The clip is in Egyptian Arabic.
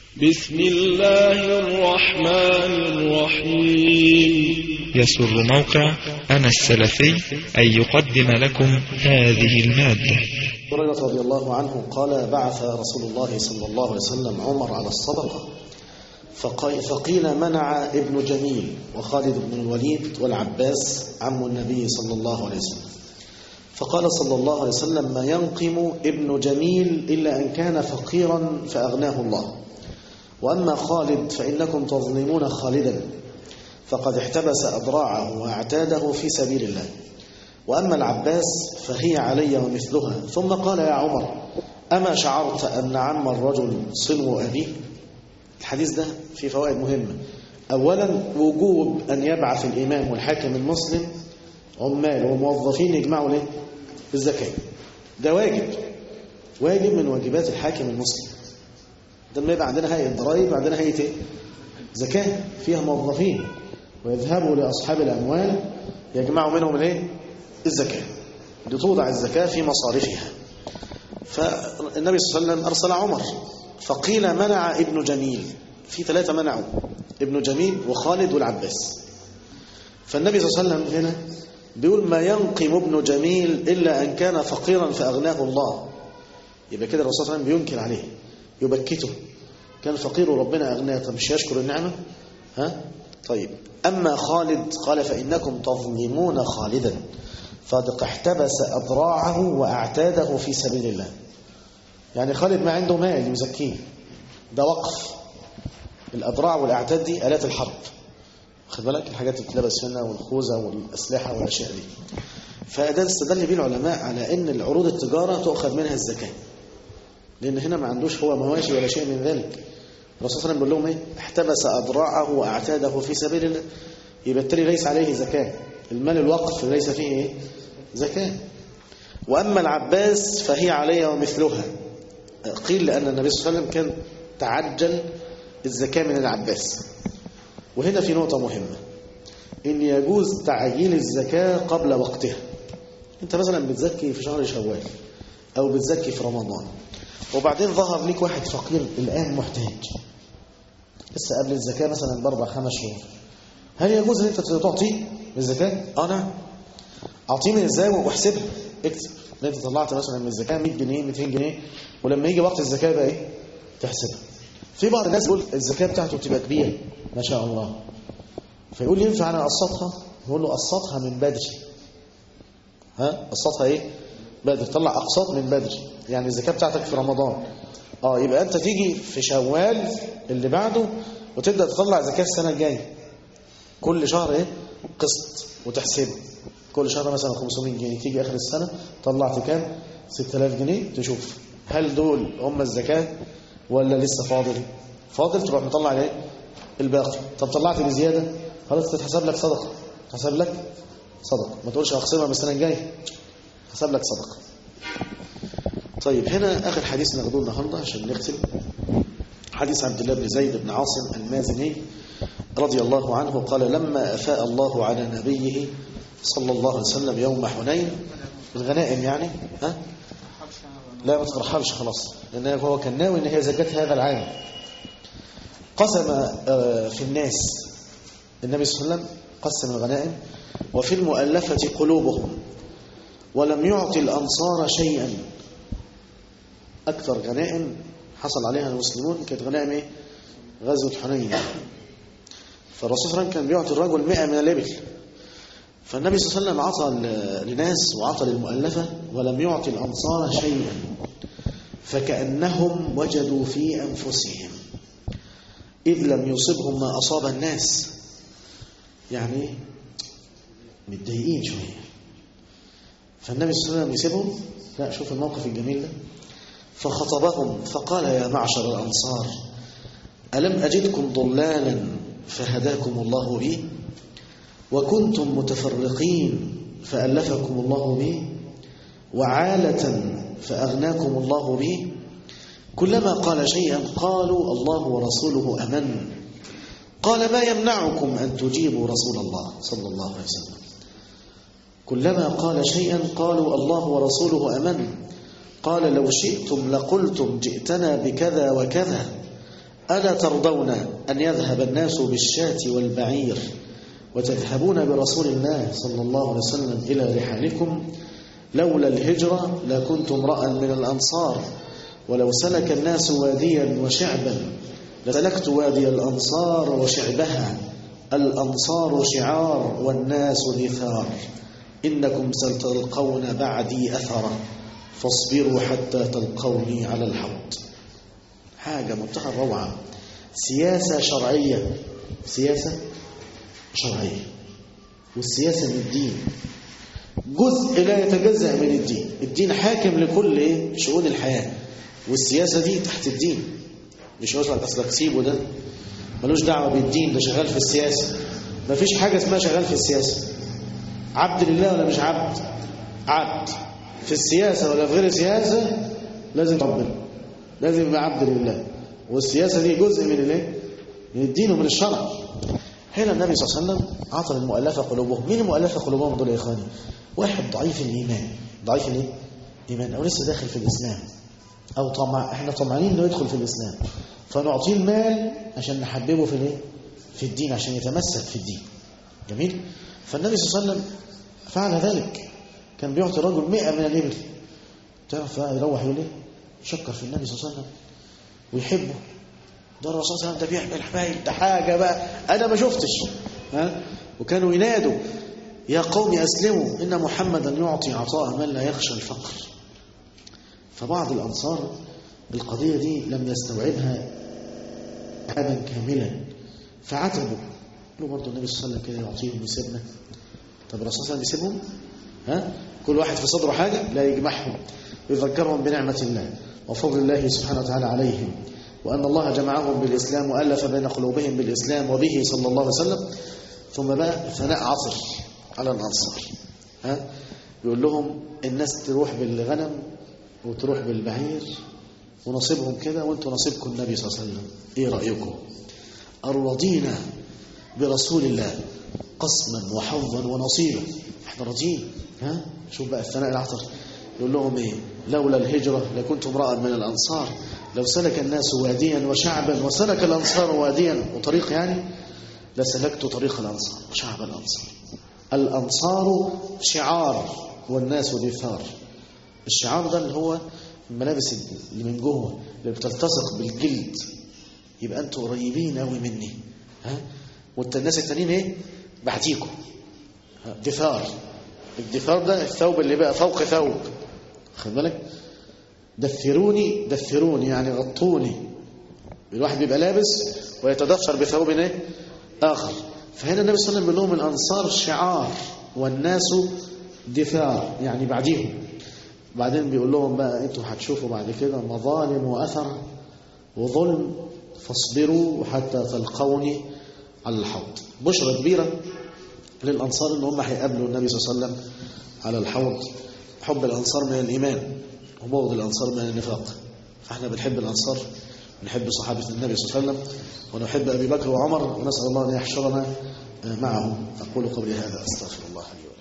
بسم الله الرحمن الرحيم يسر موقع أنا السلفي أن يقدم لكم هذه المادة هريرة رضي الله عنه قال بعث رسول الله صلى الله عليه وسلم عمر على الصدقة فقي- فقيل منع ابن جميل وخالد بن الوليد والعباس عم النبي صلى الله عليه وسلم فقال صلى الله عليه وسلم ما ينقم ابن جميل إلا أن كان فقيرا فأغناه الله وأما خالد فإنكم تظلمون خالدا فقد احتبس أضراعه وأعتاده في سبيل الله وأما العباس فهي علي ومثلها ثم قال يا عمر أما شعرت أن عم الرجل صلو أبيه الحديث ده فيه فوائد مهمة أولا وجوب أن يبعث الإمام والحاكم المسلم عمال وموظفين يجمعوا ليه الزكاة ده واجب واجب من واجبات الحاكم المسلم ده لما يبقى عندنا هيئة ضرائب عندنا هيئة ايه زكاة فيها موظفين ويذهبوا لأصحاب الأموال يجمعوا منهم الايه الزكاة لتوضع الزكاة في مصارفها فالنبي صلى الله عليه وسلم أرسل عمر فقيل منع ابن جميل في ثلاثة منعوا ابن جميل وخالد والعباس فالنبي صلى الله عليه وسلم هنا بيقول ما ينقم ابن جميل إلا أن كان فقيرا فأغناه الله يبقى كده الرسول صلى الله عليه وسلم بينكر عليه يبكته كان فقير وربنا أغناه طب مش يشكر النعمة ها طيب أما خالد قال فإنكم تظلمون خالدا فقد احتبس أضراعه وأعتاده في سبيل الله يعني خالد ما عنده مال يزكيه ده وقف الأضراع والأعتاد دي آلات الحرب خد بالك الحاجات اللي بتلبس هنا والخوذة والأسلحة والأشياء دي فده استدل به العلماء على أن العروض التجارة تؤخذ منها الزكاة لأن هنا ما عندوش هو مواشي ولا شيء من ذلك الرسول صلى الله عليه وسلم بيقول لهم ايه احتبس أضراعه وأعتاده في سبيل الله يبقى التالي ليس عليه زكاة المال الوقف ليس فيه ايه زكاة وأما العباس فهي علي ومثلها قيل لأن النبي صلى الله عليه وسلم كان تعجل الزكاة من العباس وهنا في نقطة مهمة إن يجوز تعجيل الزكاة قبل وقتها أنت مثلا بتزكي في شهر شوال أو بتزكي في رمضان وبعدين ظهر ليك واحد فقير الآن محتاج لسه قبل الزكاة مثلا بأربع خمس شهور هل يجوز ان انت تعطيه الزكاة؟ اه نعم اعطيه من ازاي واحسبها اكتب ان انت طلعت مثلا من الزكاة 100 جنيه 200 جنيه ولما يجي وقت الزكاة بقى ايه؟ تحسبها في بعض الناس يقول الزكاة بتاعته تبقى كبيرة ما شاء الله فيقول ينفع انا اقسطها؟ يقول له قسطها من بدري ها قسطها ايه؟ بدري طلع اقساط من بدري يعني الزكاة بتاعتك في رمضان اه يبقى انت تيجي في شوال اللي بعده وتبدأ تطلع زكاة السنة الجاية كل شهر ايه قسط وتحسبه كل شهر مثلا 500 جنيه تيجي اخر السنة طلعت كام 6000 جنيه تشوف هل دول هم الزكاة ولا لسه فاضل فاضل تروح مطلع ايه الباقي طب طلعت بزيادة خلاص تتحسب لك صدقة تحسب لك صدقة ما تقولش هخصمها من السنة الجاية حسب لك صدقة طيب هنا آخر حديث ناخده النهارده عشان نختم حديث عبد الله بن زيد بن عاصم المازني رضي الله عنه قال لما أفاء الله على نبيه صلى الله عليه وسلم يوم حنين الغنائم يعني ها لا ما تترحمش خلاص لأن هو كان ناوي ان هي زكاة هذا العام قسم آه، في الناس النبي صلى الله عليه وسلم قسم الغنائم وفي المؤلفة قلوبهم ولم يعطي الأنصار شيئا أكثر غنائم حصل عليها المسلمون كانت غنائم إيه؟ غزوة حنين فالرسول صلى الله عليه وسلم كان بيعطي الرجل 100 من الإبل فالنبي صلى الله عليه وسلم عطى ل- لناس وعطى للمؤلفة ولم يعطي الأنصار شيئا فكأنهم وجدوا في أنفسهم إذ لم يصبهم ما أصاب الناس يعني متضايقين شوية فالنبي صلى الله عليه وسلم يسيبهم لا شوف الموقف الجميل ده فخطبهم فقال يا معشر الأنصار ألم أجدكم ضلالا فهداكم الله بي وكنتم متفرقين فألفكم الله بي وعالة فأغناكم الله بي كلما قال شيئا قالوا الله ورسوله أمن قال ما يمنعكم أن تجيبوا رسول الله صلى الله عليه وسلم كلما قال شيئا قالوا الله ورسوله أمن قال لو شئتم لقلتم جئتنا بكذا وكذا ألا ترضون أن يذهب الناس بالشاة والبعير وتذهبون برسول الله صلى الله عليه وسلم إلى رحالكم لولا الهجرة لكنت امرأ من الأنصار ولو سلك الناس واديا وشعبا لسلكت وادي الأنصار وشعبها الأنصار شعار والناس دثار إنكم ستلقون بعدي أثرا فاصبروا حتى تلقوني على الحوض حاجة منتهى الروعة سياسة شرعية سياسة شرعية والسياسة من الدين جزء لا يتجزأ من الدين الدين حاكم لكل إيه؟ شؤون الحياة والسياسة دي تحت الدين مش يقول لك أصلك سيبه ده ملوش دعوة بالدين ده شغال في السياسة مفيش حاجة اسمها شغال في السياسة عبد لله ولا مش عبد عبد في السياسة ولا في غير السياسة لازم ربنا لازم يبقى عبد لله والسياسة دي جزء من الايه من الدين ومن الشرع هنا النبي صلى الله عليه وسلم عطى المؤلفة قلوبهم مين المؤلفة قلوبهم دول يا إخواني واحد ضعيف الإيمان ضعيف الايه إيمان أو لسه داخل في الإسلام أو طمع احنا طمعانين إنه يدخل في الإسلام فنعطيه المال عشان نحببه في الايه في الدين عشان يتمسك في الدين جميل فالنبي صلى الله عليه وسلم فعل ذلك كان بيعطي الرجل مئة من الإبل تعرف يروح يقول ايه يشكر في النبي صلى الله عليه وسلم ويحبه ده الرسول صلى الله عليه وسلم ده بيعمل حبايب ده حاجة بقى أنا ما شفتش ها وكانوا ينادوا يا قوم أسلموا إن محمدا يعطي عطاء من لا يخشى الفقر فبعض الأنصار القضية دي لم يستوعبها عادا كاملا فعتبوا قالوا برضه النبي صلى الله عليه وسلم كده يعطيهم ويسيبنا طب الرسول صلى الله عليه وسلم يسيبهم ها كل واحد في صدره حاجة لا يجمعهم ويذكرهم بنعمة الله وفضل الله سبحانه وتعالى عليهم وأن الله جمعهم بالإسلام وألف بين قلوبهم بالإسلام وبه صلى الله عليه وسلم ثم بقى ثناء عصر على الأنصار ها يقول لهم الناس تروح بالغنم وتروح بالبعير ونصيبهم كده وانتوا نصيبكم النبي صلى الله عليه وسلم ايه رأيكم أرضينا برسول الله قسما وحظا ونصيبا احنا راضيين ها شوف بقى الثناء العطر يقول لهم ايه لولا الهجرة لكنت امرأ من الأنصار لو سلك الناس واديا وشعبا وسلك الأنصار واديا وطريق يعني لسلكت طريق الأنصار وشعب الأنصار الأنصار شعار والناس دثار الشعار ده اللي هو الملابس اللي من جوه اللي بتلتصق بالجلد يبقى انتوا قريبين قوي مني ها وانت الناس التانيين ايه بعديكم دثار الدثار ده الثوب اللي بقى فوق ثوب خد بالك دثروني دثروني يعني غطوني الواحد بيبقى لابس ويتدثر بثوب ايه اخر فهنا النبي صلى الله عليه وسلم بيقول لهم الانصار شعار والناس دثار يعني بعديهم بعدين بيقول لهم بقى انتوا هتشوفوا بعد كده مظالم واثر وظلم فاصبروا حتى تلقوني على الحوض بشرى كبيره للانصار ان هم هيقابلوا النبي صلى الله عليه وسلم على الحوض حب الانصار من الايمان وبغض الانصار من النفاق فاحنا بنحب الانصار ونحب صحابه النبي صلى الله عليه وسلم ونحب ابي بكر وعمر ونسال الله ان يحشرنا معهم اقول قولي هذا استغفر الله لي ولكم